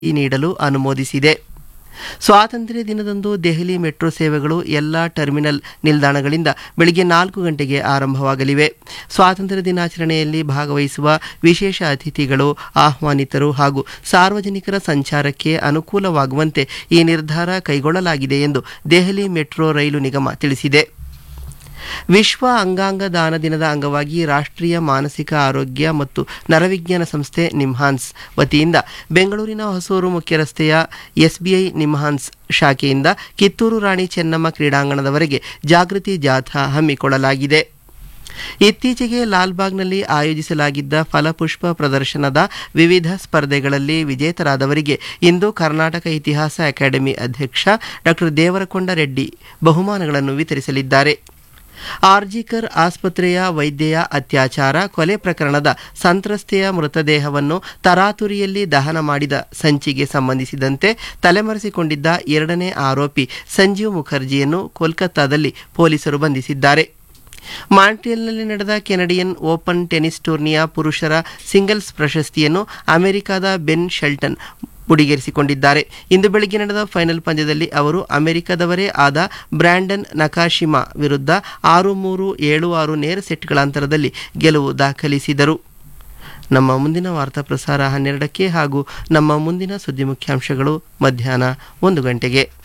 ನೀಡಲು ಅನುಮೋದಿಸಿದೆ ಸ್ವಾತಂತ್ರ್ಯ ದಿನದಂದು ದೆಹಲಿ ಮೆಟ್ರೋ ಸೇವೆಗಳು ಎಲ್ಲ ಟರ್ಮಿನಲ್ ನಿಲ್ದಾಣಗಳಿಂದ ಬೆಳಿಗ್ಗೆ ನಾಲ್ಕು ಗಂಟೆಗೆ ಆರಂಭವಾಗಲಿವೆ ಸ್ವಾತಂತ್ರ್ಯ ದಿನಾಚರಣೆಯಲ್ಲಿ ಭಾಗವಹಿಸುವ ವಿಶೇಷ ಅತಿಥಿಗಳು ಆಹ್ವಾನಿತರು ಹಾಗೂ ಸಾರ್ವಜನಿಕರ ಸಂಚಾರಕ್ಕೆ ಅನುಕೂಲವಾಗುವಂತೆ ಈ ನಿರ್ಧಾರ ಕೈಗೊಳ್ಳಲಾಗಿದೆ ಎಂದು ದೆಹಲಿ ಮೆಟ್ರೋ ರೈಲು ನಿಗಮ ತಿಳಿಸಿದೆ ವಿಶ್ವ ಅಂಗಾಂಗ ದಾನ ದಿನದ ಅಂಗವಾಗಿ ರಾಷ್ಟ್ರೀಯ ಮಾನಸಿಕ ಆರೋಗ್ಯ ಮತ್ತು ನರವಿಜ್ಞಾನ ಸಂಸ್ಥೆ ನಿಮ್ಹಾನ್ಸ್ ವತಿಯಿಂದ ಬೆಂಗಳೂರಿನ ಹೊಸೂರು ಮುಖ್ಯ ರಸ್ತೆಯ ಎಸ್ಬಿಐ ನಿಮ್ಹಾನ್ಸ್ ಶಾಖೆಯಿಂದ ಕಿತ್ತೂರು ರಾಣಿ ಚೆನ್ನಮ್ಮ ಕ್ರೀಡಾಂಗಣದವರೆಗೆ ಜಾಗೃತಿ ಜಾಥಾ ಹಮ್ಮಿಕೊಳ್ಳಲಾಗಿದೆ ಇತ್ತೀಚೆಗೆ ಲಾಲ್ಬಾಗ್ನಲ್ಲಿ ಆಯೋಜಿಸಲಾಗಿದ್ದ ಫಲಪುಷ್ಪ ಪ್ರದರ್ಶನದ ವಿವಿಧ ಸ್ಪರ್ಧೆಗಳಲ್ಲಿ ವಿಜೇತರಾದವರಿಗೆ ಇಂದು ಕರ್ನಾಟಕ ಇತಿಹಾಸ ಅಕಾಡೆಮಿ ಅಧ್ಯಕ್ಷ ಡಾಕ್ಟರ್ ದೇವರಕೊಂಡ ರೆಡ್ಡಿ ಬಹುಮಾನಗಳನ್ನು ವಿತರಿಸಲಿದ್ದಾರೆ ಆರ್ಜಿಕರ್ ಆಸ್ಪತ್ರೆಯ ವೈದ್ಯೆಯ ಅತ್ಯಾಚಾರ ಕೊಲೆ ಪ್ರಕರಣದ ಸಂತ್ರಸ್ತೆಯ ಮೃತದೇಹವನ್ನು ತರಾತುರಿಯಲ್ಲಿ ದಹನ ಮಾಡಿದ ಸಂಚಿಗೆ ಸಂಬಂಧಿಸಿದಂತೆ ತಲೆಮರೆಸಿಕೊಂಡಿದ್ದ ಎರಡನೇ ಆರೋಪಿ ಸಂಜೀವ್ ಮುಖರ್ಜಿಯನ್ನು ಕೋಲ್ಕತ್ತಾದಲ್ಲಿ ಪೊಲೀಸರು ಬಂಧಿಸಿದ್ದಾರೆ ಮಾಂಟ್ರಿಯಲ್ನಲ್ಲಿ ನಡೆದ ಕೆನಡಿಯನ್ ಓಪನ್ ಟೆನಿಸ್ ಟೂರ್ನಿಯ ಪುರುಷರ ಸಿಂಗಲ್ಸ್ ಪ್ರಶಸ್ತಿಯನ್ನು ಅಮೆರಿಕದ ಬೆನ್ ಶೆಲ್ಟನ್ ಮುಡಿಗೇರಿಸಿಕೊಂಡಿದ್ದಾರೆ ಇಂದು ಬೆಳಿಗ್ಗೆ ನಡೆದ ಫೈನಲ್ ಪಂದ್ಯದಲ್ಲಿ ಅವರು ಅಮೆರಿಕದವರೇ ಆದ ಬ್ರ್ಯಾಂಡನ್ ನಕಾಶಿಮಾ ವಿರುದ್ಧ ಆರು ಮೂರು ಏಳು ಆರು ನೇರ ಸೆಟ್ಗಳ ಅಂತರದಲ್ಲಿ ಗೆಲುವು ದಾಖಲಿಸಿದರು ನಮ್ಮ ಮುಂದಿನ ವಾರ್ತಾ ಪ್ರಸಾರ ಹನ್ನೆರಡಕ್ಕೆ ಹಾಗೂ ನಮ್ಮ ಮುಂದಿನ ಸುದ್ದಿ ಮುಖ್ಯಾಂಶಗಳು ಮಧ್ಯಾಹ್ನ ಒಂದು ಗಂಟೆಗೆ